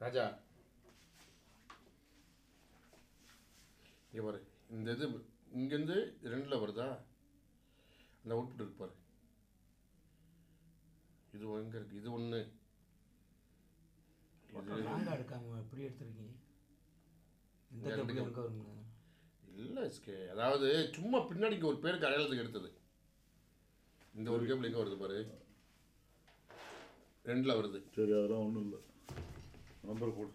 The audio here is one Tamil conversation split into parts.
ராஜா இங்கே பாரு இந்த இது இங்கேருந்து ரெண்டில் வருதா அந்த அவுட்புட் இருக்கு பாரு இது எங்கே இருக்குது இது ஒன்று இது லாங்காக எடுக்காம எப்படி எடுத்திருக்கீங்க இந்த இந்த கேபிள் ரெண்டு எங்கே வருங்க இல்லை எஸ்கே அதாவது சும்மா பின்னாடிக்கு ஒரு பேருக்கு அடையாளத்துக்கு எடுத்தது இந்த ஒரு கேபிள் எங்கே வருது பாரு ரெண்டில் வருது சரி அதெல்லாம் ஒன்றும் இல்லை நம்பர் போடு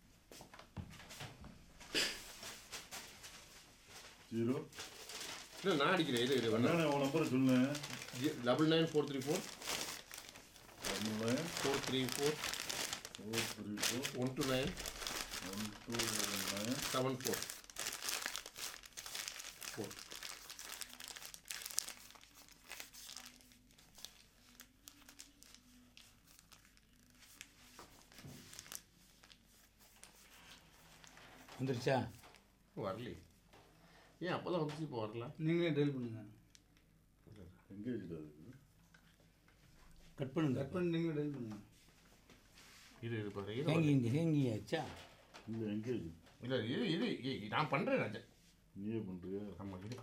ஜீரோ இல்லை நான் அடிக்கிறேன் இது இது வேணா அண்ணா உன் நம்பரை சொல்லு double nine four three four nine four three four four three four one two nine one two nine seven four four வந்துருச்சா வரலையே ஏன் அப்போ தான் வந்துச்சு இப்போ வரல நீங்களே டெல் பண்ணுங்க எங்கேஜ் அதுக்கு கட் பண்ணுங்க கட் பண்ணி நீங்களே டெல் பண்ணுங்க இது இது பாரு இது ஹேங்கி இங்கே ஹேங்கி ஆச்சா இல்லை எங்கேஜ் இல்லை இது இது இ- நான் பண்ணுறேன் ராஜா நீயே பண்ணுறியா ஆமாம் இது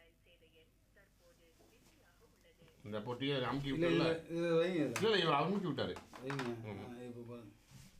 இந்த பொட்டியை அமுக்கி இல்லை விட்டல இல்லை இது வைங்க இதை. இல்லை இல்லை இவர் அமுக்கி விட்டாரு வைங்க ஆ, இப்போ பாருங்க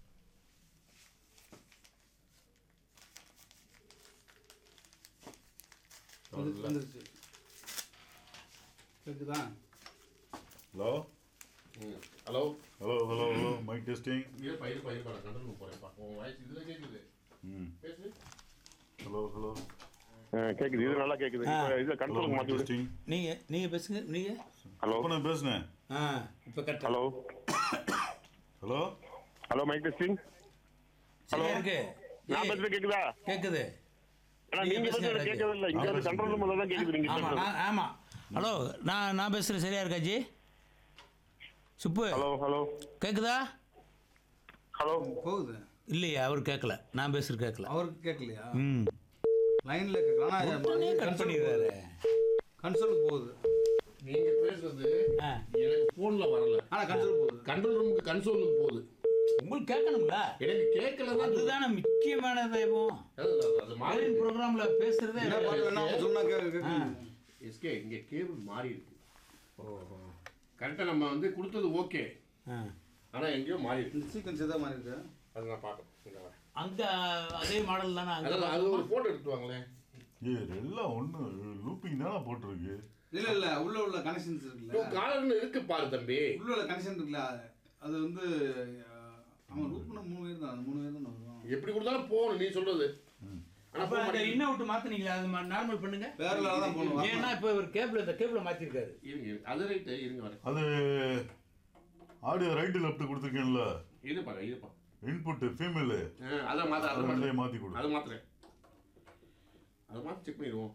வந்து- வந்துருச்சு கேக்குதா ஹலோ ம். Hello hello hello hello mike testing இருப்பா இருப்பா இருப்பா நான் கண்ட்ரோல் போகிறேன்ப்பா உன் வாய்ஸ் இதில் கேட்குது ம் பேசு ஹலோ ஹலோ கேக்குது இது நல்லா கேக்குது ஆ. இப்ப இது ஹலோ கண்ட்ரோல் மைக் மாத்தி விடு டெஸ்டிங் நீங்கள் நீங்கள் பேசுங்க நீங்கள் ஹலோ அப்போ நான் பேசுனேன் ஆ இப்போ cut hello hello hello mike testing சரியா இருக்கு நான் ஏய், பேசுறது கேக்குதா கேட்குது ஆனா நீங்க நீங்க பேசுங்க, பேசுறது ராஜு. கேட்கவே இல்லை இங்க நான் வந்து கண்ட்ரோல் ரூம்ல தான் கேக்குது நீங்க ஆமாம் பேசுறது நான் ஆமாம் ஹலோ நான் நான் பேசுகிறது சரியா இருக்காஜி சுப்பு ஹலோ ஹலோ கேட்குதா ஹலோ போகுது இல்லையா அவர் கேட்கல நான் பேசுறது கேட்கல அவருக்கு கேட்கலையா ம் லைனில் கேட்கலாம் உடனே ஆனால் கட் பண்ணிடுறாரு கன்சோலுக்கு போகுது நீங்கள் பேசுறது ஆ எனக்கு ஃபோனில் வரல ஆனால் கன்சோல் போகுது கண்ட்ரோல் ரூமுக்கு கன்சோலுக்கு போகுது உங்களுக்கு கேட்கணும்ல எனக்கு கேட்கல தான் அதுதானே முக்கியமானது இப்போ அது அது மாறி மாலின் ப்ரோக்ராம்ல பேசுறதே என்ன பாட்டு வேணா அவங்க சொன்னா கேட்க கேட்க எஸ்கே இங்கே கேபிள் மாறி இருக்கு கரெக்டாக நம்ம வந்து கொடுத்தது ஓகே ஆ. ஆனால் எங்கேயோ மாறி இருக்கு இந்த சீக்வன்ஸ் எதாவது மாதிரி இருக்கா அது நான் பார்க்கணும் இங்க வரேன். அங்க அதே மாடல் தானே அங்க அதாவது அது ஒரு ஃபோட்டோ எடுத்து வாங்களேன் ஏ எல்லாம் ஒன்று லூப்பிங் தானே போட்டிருக்கு இல்லை இல்லை உள்ள உள்ள கனெக்ஷன்ஸ் இருக்குல்ல காலர்னு இருக்கு பாரு தம்பி உள்ள உள்ள கனெக்ஷன் இருக்குல்ல அது வந்து அஹ், அவன் ரூட் பண்ண மூணு பேர் தான் அந்த மூணு பேர் தான் வரும் எப்படி கொடுத்தாலும் போகணும் நீ சொல்றது ஆனா அப்ப போக அந்த மாட்டேங்குது. இன் அவுட் மாத்துனீங்களா அது நார்மல் பண்ணுங்க வேற level தான் போகணும். ஏன்னா இப்ப இவர் கேபிள் இந்த கேபிள மாத்திருக்காரு இருங்க இருங்க. அது ரைட்டு இருங்க வரேன் அது ஆடியோ ரைட்டு லெஃப்ட் கொடுத்துருக்கேன்ல இருப்பா இருப்பா இன்புட் ஃபீமேலு ஆ, அதை மாத்த அதை அதை மாத்த மாற்றி கொடு அதை மாத்துறேன் அதை மாற்றி செக் பண்ணிடுவோம்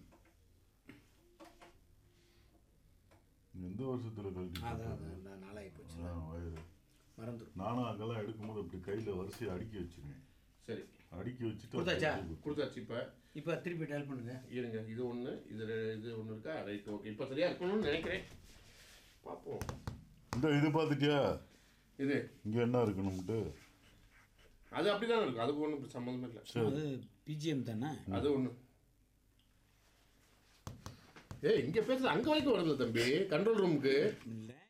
எந்த வருஷத்தில் கழட்டி அதான் போட்டது? அதான் நாளாகி போச்சு ஆ, வயது மறந்துடும் நானும் அங்கெல்லாம் எடுக்கும்போது இப்படி கையில் வரிசையை அடுக்கி வச்சிருக்கேன் சரி அடுக்கி வச்சுட்டு கொடுத்தாச்சா? அப்படியே கொடுத்து- கொடுத்தாச்சு இப்போ இப்ப திருப்பி டயல் பண்ணுங்க இருங்க இது ஒன்று இது ரெ- இது ஒன்று இருக்கா ரைட் ஓகே இப்போ சரியா இருக்கணும்னு நினைக்கிறேன் பார்ப்போம் இந்த இது பார்த்துட்டியா இது இங்கே என்ன இருக்கணும்ட்டு அது அப்படிதான் இருக்கும் அதுக்கு ஒன்றும் சம்மந்தமே இல்லை சரி அது பிஜிஎம் தானே அது ஒன்று ஏய் இங்கே பேசுறது அங்கே வரைக்கும் வருது தம்பி கண்ட்ரோல் ரூமுக்கு இல்லை